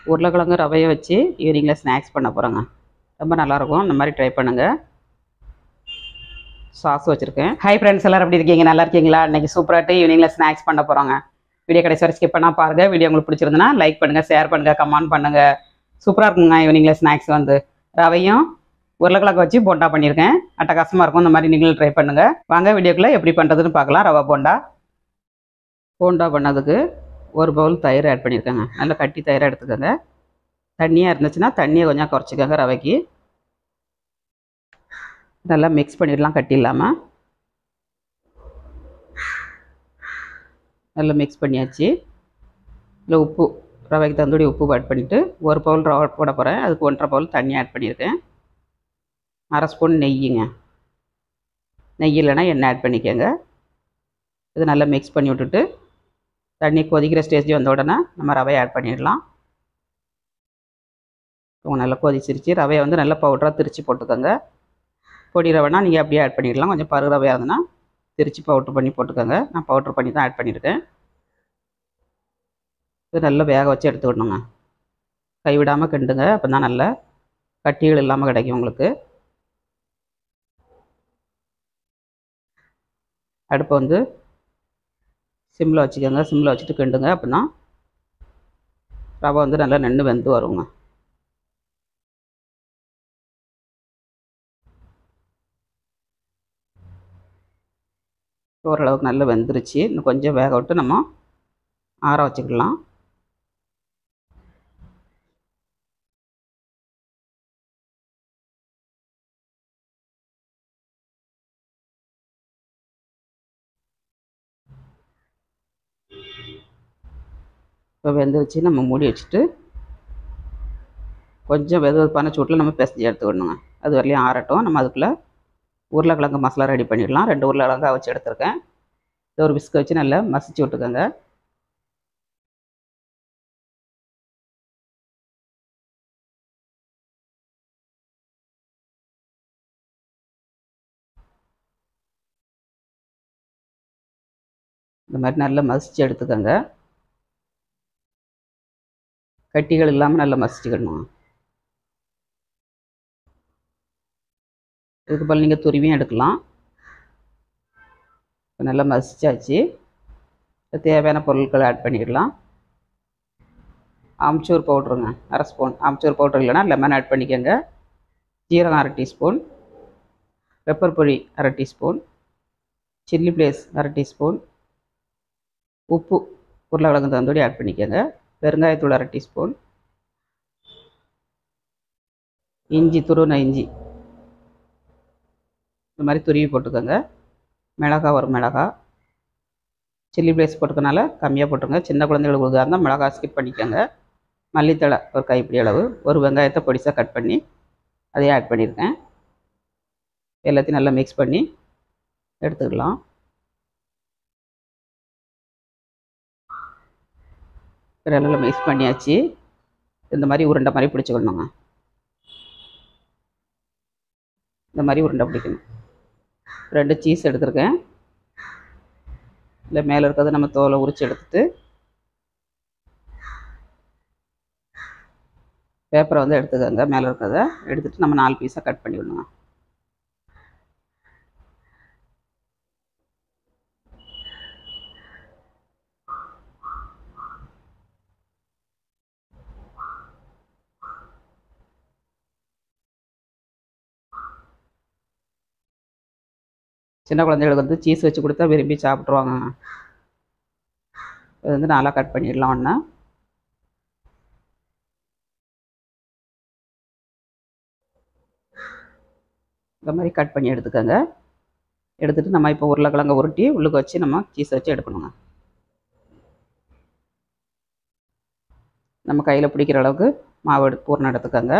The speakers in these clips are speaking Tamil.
உருளைக்கிழங்கு ரவையை வச்சு ஈவினிங்கில் ஸ்நாக்ஸ் பண்ண போகிறோங்க ரொம்ப நல்லாயிருக்கும் இந்த மாதிரி ட்ரை பண்ணுங்கள் சாஸ் வச்சுருக்கேன் ஹை ஃப்ரெண்ட்ஸ் எல்லோரும் எப்படி இருக்கீங்க நல்லா இருக்கீங்களா இன்றைக்கி சூப்பராகிட்டு ஈவினிங்கில் ஸ்நாக்ஸ் பண்ண போகிறோங்க வீடியோ கடைசி வரை ஸ்கிப் பண்ணால் பாருங்கள் வீடியோ உங்களுக்கு பிடிச்சிருந்துன்னா லைக் பண்ணுங்கள் ஷேர் பண்ணுங்கள் கமெண்ட் பண்ணுங்கள் சூப்பராக இருக்குங்க ஈவினிங்கில் ஸ்நாக்ஸ் வந்து ரவையும் உருளைக்கிழங்கு வச்சு போண்டா பண்ணியிருக்கேன் அட்டகாசமாக இருக்கும் இந்த மாதிரி நீங்களும் ட்ரை பண்ணுங்கள் வாங்க வீடியோக்குள்ளே எப்படி பண்ணுறதுன்னு பார்க்கலாம் ரவை போண்டா போண்டா பண்ணதுக்கு ஒரு பவுல் தயிர் ஆட் பண்ணியிருக்கேங்க நல்லா கட்டி தயிரை எடுத்துக்கோங்க தண்ணியாக இருந்துச்சுன்னா தண்ணியை கொஞ்சம் குறைச்சிக்கோங்க ரவைக்கு நல்லா மிக்ஸ் பண்ணிடலாம் கட்டி இல்லாமல் நல்லா மிக்ஸ் பண்ணியாச்சு இல்லை உப்பு ரவைக்கு தந்தோடி உப்பு ஆட் பண்ணிவிட்டு ஒரு பவுல் ரவை போட போகிறேன் அதுக்கு ஒன்றரை பவுல் தண்ணி ஆட் பண்ணியிருக்கேன் அரை ஸ்பூன் நெய்யுங்க நெய் இல்லைன்னா எண்ணெய் ஆட் பண்ணிக்கோங்க இது நல்லா மிக்ஸ் பண்ணி விட்டுட்டு தண்ணி கொதிக்கிற ஸ்டேஜ் வந்த உடனே நம்ம ரவையை ஆட் பண்ணிடலாம் இப்போ நல்லா கொதிச்சிருச்சு ரவையை வந்து நல்லா பவுடராக திரித்து போட்டுக்கோங்க பொடி ரவைனா நீங்கள் அப்படியே ஆட் பண்ணிடலாம் கொஞ்சம் பரு ரவையாக இருந்ததுன்னா திரித்து பவுட்ரு பண்ணி போட்டுக்கோங்க நான் பவுட்ரு பண்ணி தான் ஆட் பண்ணியிருக்கேன் இது நல்லா வேக வச்சு எடுத்துக்கணுங்க கைவிடாமல் கிண்டுங்க அப்போ தான் நல்லா கட்டிகள் இல்லாமல் கிடைக்கும் உங்களுக்கு அடுப்பை வந்து சிம்மில் வச்சுக்கோங்க சிம்மில் வச்சுட்டு கிண்டுங்க அப்படின்னா ரவை வந்து நல்லா நென்று வெந்து வருங்க ஓரளவுக்கு நல்லா வெந்துருச்சு இன்னும் கொஞ்சம் வேக விட்டு நம்ம ஆற வச்சுக்கலாம் இப்போ வெந்துருச்சு நம்ம மூடி வச்சுட்டு கொஞ்சம் வெது வெதுப்பான சூட்டில் நம்ம பிசைஞ்சு எடுத்துக்கணுங்க அது வரலையும் ஆறட்டும் நம்ம அதுக்குள்ளே உருளைக்கிழங்கு மசாலா ரெடி பண்ணிடலாம் ரெண்டு உருளைக்கிழங்கு வச்சு எடுத்துருக்கேன் இது ஒரு பிஸ்கை வச்சு நல்லா மசிச்சு விட்டுக்கோங்க இந்த மாதிரி நல்லா மசிச்சு எடுத்துக்கோங்க கட்டிகள் இல்லாமல் நல்லா மசிச்சுக்கணும் இதுக்கு போல் நீங்கள் துருவியும் எடுக்கலாம் இப்போ நல்லா மசிச்சாச்சு தேவையான பொருட்களை ஆட் பண்ணிடலாம் ஆம்ச்சூர் பவுட்ருங்க அரை ஸ்பூன் ஆம்ச்சூர் பவுட்ரு இல்லைனா லெமன் ஆட் பண்ணிக்கோங்க ஜீரகம் அரை டீஸ்பூன் பெப்பர் பொடி அரை டீஸ்பூன் சில்லி பிளேஸ் அரை டீஸ்பூன் உப்பு உருளைக்கிழங்கு தந்தோடி ஆட் பண்ணிக்கோங்க பெருங்காயத்தூள் அரை டீஸ்பூன் இஞ்சி துருவின இஞ்சி இந்த மாதிரி துருவி போட்டுக்கோங்க மிளகா ஒரு மிளகா சில்லி பிளேஸ் போட்டுக்கனால கம்மியாக போட்டுருங்க சின்ன குழந்தைகளுக்கு கொடுக்குறதா இருந்தால் மிளகா ஸ்கிப் பண்ணிக்கோங்க மல்லித்தழை ஒரு கைப்பிடி அளவு ஒரு வெங்காயத்தை பொடிசாக கட் பண்ணி அதையும் ஆட் பண்ணியிருக்கேன் எல்லாத்தையும் நல்லா மிக்ஸ் பண்ணி எடுத்துக்கலாம் நல்லா மிக்ஸ் பண்ணியாச்சு இந்த மாதிரி உருண்டை மாதிரி பிடிச்சிக்கணுங்க இந்த மாதிரி உருண்டை பிடிக்கணும் ரெண்டு சீஸ் எடுத்திருக்கேன் இல்லை மேலே இருக்கிறத நம்ம தோலை உரித்து எடுத்துட்டு பேப்பரை வந்து எடுத்துக்கோங்க மேலே இருக்கிறத எடுத்துகிட்டு நம்ம நாலு பீஸாக கட் பண்ணிவிடணுங்க சின்ன குழந்தைகளுக்கு வந்து சீஸ் வச்சு கொடுத்தா விரும்பி சாப்பிட்ருவாங்க இது வந்து நாளாக கட் பண்ணிடலாம் ஒன்று இந்த மாதிரி கட் பண்ணி எடுத்துக்கோங்க எடுத்துகிட்டு நம்ம இப்போ உருளைக்கிழங்க உருட்டி உள்ளுக்கு வச்சு நம்ம சீஸ் வச்சு எடுக்கணுங்க நம்ம கையில் பிடிக்கிற அளவுக்கு மாவு எடு பூர்ணம் எடுத்துக்கோங்க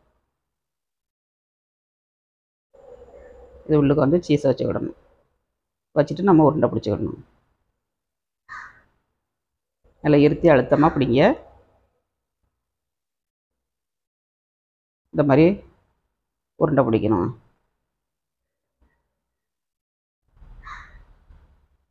இது உள்ளுக்கு வந்து சீஸை வச்சு விடணும் வச்சுட்டு நம்ம உருண்டை பிடிச்சிக்கிடணும் நல்லா இருத்தி அழுத்தமாக பிடிங்க இந்த மாதிரி உருண்டை பிடிக்கணும்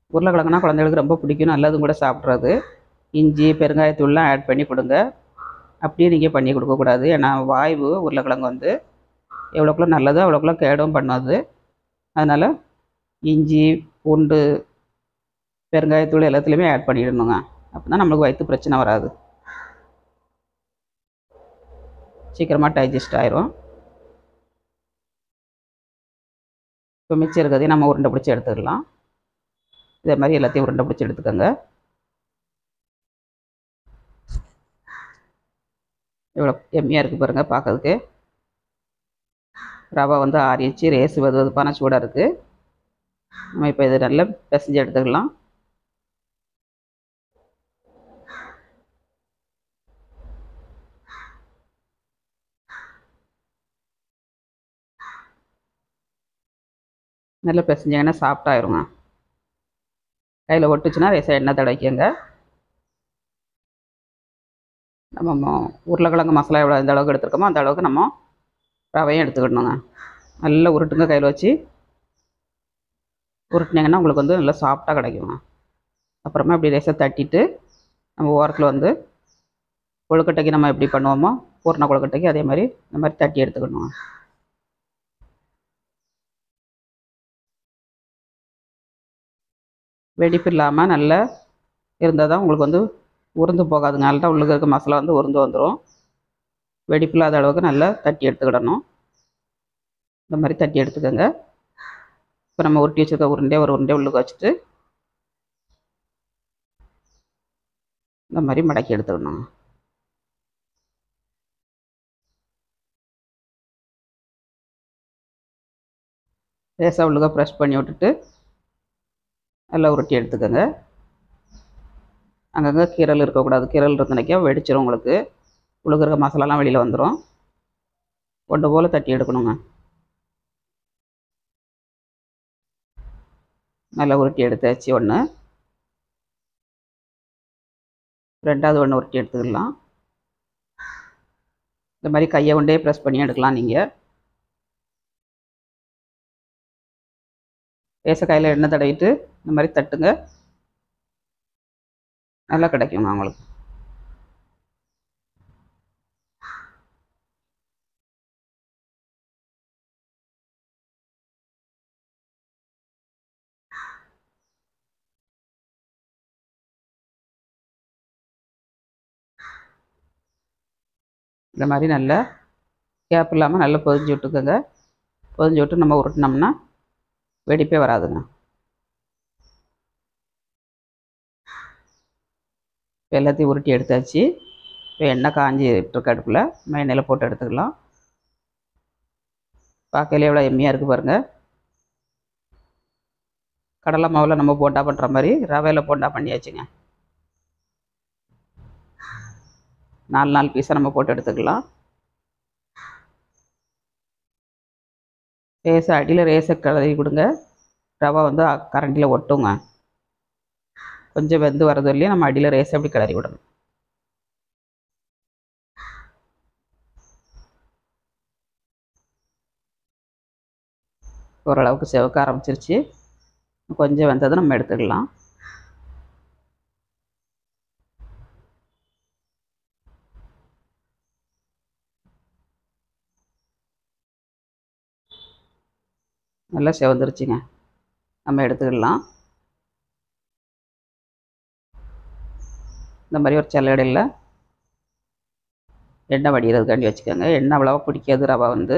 உருளைக்கிழங்குனா குழந்தைகளுக்கு ரொம்ப பிடிக்கும் நல்லதும் கூட சாப்பிட்றது இஞ்சி பெருங்காயத்தூள்லாம் ஆட் பண்ணி கொடுங்க அப்படியே நீங்கள் பண்ணி கொடுக்கக்கூடாது ஏன்னா வாய்வு உருளைக்கிழங்கு வந்து எவ்வளோக்குள்ள நல்லதோ அவ்வளோக்குள்ள கேடும் பண்ணாது அதனால் இஞ்சி பூண்டு பெருங்காயத்தூள் எல்லாத்துலேயுமே ஆட் பண்ணிடணுங்க அப்போ தான் நம்மளுக்கு வயிற்று பிரச்சனை வராது சீக்கிரமாக டைஜஸ்ட் ஆயிரும் இப்போ மிச்சம் இருக்கிறதையும் நம்ம உருண்டை பிடிச்சி எடுத்துக்கலாம் இதே மாதிரி எல்லாத்தையும் உருண்டை பிடிச்சி எடுத்துக்கோங்க இவ்வளோ எம்மியாக இருக்குது பாருங்கள் பார்க்கறதுக்கு ரவை வந்து ஆறிச்சு ரேஸ் வெது வெதுப்பான சூடாக இருக்குது நம்ம இப்போ இதை நல்லா பிசைஞ்சு எடுத்துக்கலாம் நல்லா பிசைஞ்சிங்கன்னா சாஃப்டாயிருங்க கையில் ஒட்டுச்சுன்னா ரேசாக எண்ணெய் தடவிக்கங்க நம்ம ம- உருளைக்கிழங்கு மசாலா எவ்வளோ எந்த அளவுக்கு எடுத்துருக்கோமோ அந்த அளவுக்கு நம்ம ரவையும் எடுத்துக்கிடணுங்க நல்லா உருட்டுங்க கையில் வச்சு உருட்டினீங்கன்னா உங்களுக்கு வந்து நல்லா சாஃப்டாக கிடைக்குங்க அப்புறமா இப்படி லேசாக தட்டிட்டு நம்ம ஓரத்தில் வந்து கொழுக்கட்டைக்கு நம்ம எப்படி பண்ணுவோமோ பூர்ண கொழுக்கட்டைக்கு அதே மாதிரி இந்த மாதிரி தட்டி எடுத்துக்கணுங்க வெடிப்பு இல்லாமல் நல்லா இருந்தால் தான் உங்களுக்கு வந்து உருந்து போகாதுங்க நல்லா உள்ளுக்கு இருக்க மசாலா வந்து உருந்து வந்துடும் வெடிப்பு இல்லாத அளவுக்கு நல்லா தட்டி எடுத்துக்கிடணும் இந்த மாதிரி தட்டி எடுத்துக்கோங்க இப்போ நம்ம உருட்டி வச்சுருக்க உருண்டை ஒரு உருண்டை உள்ளுக்கு வச்சுட்டு இந்த மாதிரி மடக்கி எடுத்துக்கணும் லேசாக உள்ளுக்க ப்ரெஷ் பண்ணி விட்டுட்டு நல்லா உருட்டி எடுத்துக்கோங்க அங்கங்கே கீரல் இருக்கக்கூடாது கீரல் இருந்தனைக்கா வெடிச்சிரும் உங்களுக்கு உள்ளுக்கு இருக்க மசாலாலாம் வெளியில் வந்துடும் ஒன்று போல் தட்டி எடுக்கணுங்க நல்லா உருட்டி எடுத்தாச்சு ஒன்று ரெண்டாவது ஒன்று உருட்டி எடுத்துக்கலாம் இந்த மாதிரி கையை கொண்டே ப்ரெஸ் பண்ணி எடுக்கலாம் நீங்கள் ஏச கையில் எண்ணெய் தடவிட்டு இந்த மாதிரி தட்டுங்க நல்லா கிடைக்குங்க உங்களுக்கு இந்த மாதிரி நல்லா கேப் இல்லாமல் நல்லா பொதிஞ்சு விட்டுக்கோங்க பொதிஞ்சு விட்டு நம்ம உருட்டினோம்னா வெடிப்பே வராதுங்க இப்போ எல்லாத்தையும் உருட்டி எடுத்தாச்சு இப்போ எண்ணெய் காஞ்சி இருக்க அடுப்பில் நம்ம எண்ணெயில் போட்டு எடுத்துக்கலாம் பார்க்கையில எவ்வளோ எம்மியாக இருக்குது பாருங்கள் கடலை மாவில் நம்ம போண்டா பண்ணுற மாதிரி ரவையில் போண்டா பண்ணியாச்சுங்க நாலு நாலு பீஸாக நம்ம போட்டு எடுத்துக்கலாம் ரேஸை அடியில் ரேஸை கலரி கொடுங்க ரவை வந்து கரண்டியில் ஒட்டுங்க கொஞ்சம் வெந்து வரது வரலையும் நம்ம அடியில் ரேஸை அப்படி கிளறி விடணும் ஓரளவுக்கு செவக்க ஆரம்பிச்சிருச்சு கொஞ்சம் வெந்ததை நம்ம எடுத்துக்கலாம் நல்லா செவந்துருச்சுங்க நம்ம எடுத்துக்கிடலாம் இந்த மாதிரி ஒரு சல்லடையில் எண்ணெய் வடிகிறதுக்காண்டி வச்சுக்கோங்க எண்ணெய் அவ்வளோவா பிடிக்காது ரவா வந்து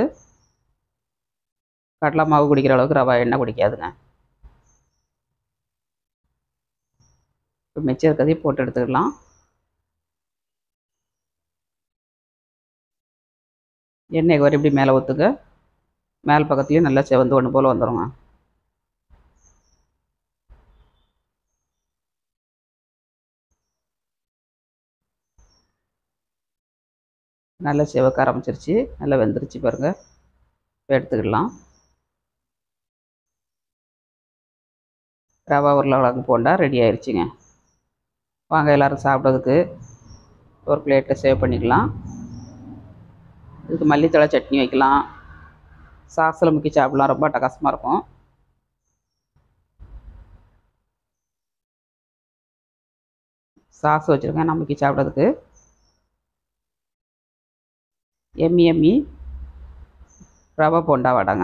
கடலை மாவு குடிக்கிற அளவுக்கு ரவா எண்ணெய் குடிக்காதுங்க இப்போ மிச்சம் இருக்கிறதையும் போட்டு எடுத்துக்கலாம் எண்ணெய் வரை இப்படி மேலே ஊற்றுங்க மேல் பக்கத்துலேயும் நல்லா செவந்து ஒன்று போல் வந்துடுங்க நல்லா செவக்க ஆரம்பிச்சிருச்சு நல்லா வெந்துருச்சு பாருங்கள் இப்போ எடுத்துக்கிடலாம் ரவா உருளைக்கிழங்கு போண்டா ரெடி ஆயிடுச்சுங்க வாங்க எல்லோரும் சாப்பிட்றதுக்கு ஒரு பிளேட்டில் சேவ் பண்ணிக்கலாம் இதுக்கு மல்லித்தழை சட்னி வைக்கலாம் சாஸில் முக்கி சாப்பிடலாம் ரொம்ப அட்டகாசமாக இருக்கும் சாஸ் வச்சுருக்கேன் நான் முக்கி சாப்பிட்றதுக்கு எம்மி எம்மி ரவை போண்டா வடைங்க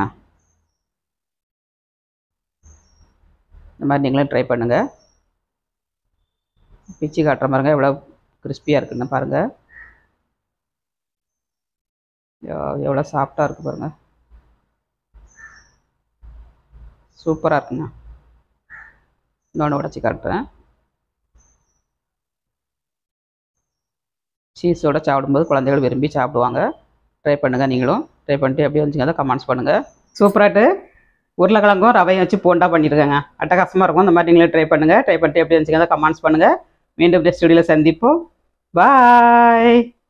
இந்த மாதிரி நீங்களும் ட்ரை பண்ணுங்கள் பிச்சு காட்டுற பாருங்க எவ்வளோ கிறிஸ்பியாக இருக்குன்னு பாருங்கள் எவ்வளோ சாஃப்டாக இருக்குது பாருங்கள் சூப்பராக இருக்குங்க இன்னொன்று உடச்சி காட்டுறேன் சீஸோட சாப்பிடும்போது குழந்தைகள் விரும்பி சாப்பிடுவாங்க ட்ரை பண்ணுங்கள் நீங்களும் ட்ரை பண்ணிட்டு எப்படி வந்துச்சுங்க அதை கமெண்ட்ஸ் பண்ணுங்கள் சூப்பராட்டு உருளைக்கிழங்கும் ரவையும் வச்சு போண்டா பண்ணியிருக்கேங்க அட்டகாசமாக இருக்கும் இந்த மாதிரி நீங்களும் ட்ரை பண்ணுங்கள் ட்ரை பண்ணிட்டு எப்படி வந்துச்சுங்க அதை கமெண்ட்ஸ் பண்ணுங்கள் மீண்டும் ஸ்டுடியோவில் சந்திப்போம் பாய்